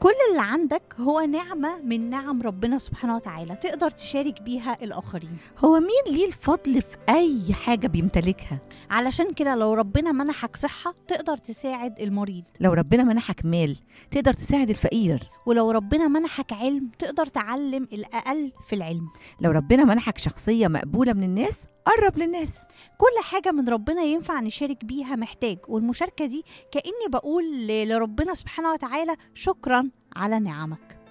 كل اللي عندك هو نعمة من نعم ربنا سبحانه وتعالى تقدر تشارك بيها الآخرين هو مين ليه الفضل في اي حاجه بيمتلكها علشان كده لو ربنا منحك صحة تقدر تساعد المريض لو ربنا منحك مال تقدر تساعد الفقير ولو ربنا منحك علم تقدر تعلم الأقل في العلم لو ربنا منحك شخصيه مقبوله من الناس قرب للناس كل حاجة من ربنا ينفع نشارك بيها محتاج والمشاركة دي كأني بقول ل- لربنا سبحانه وتعالى شكرا على نعمك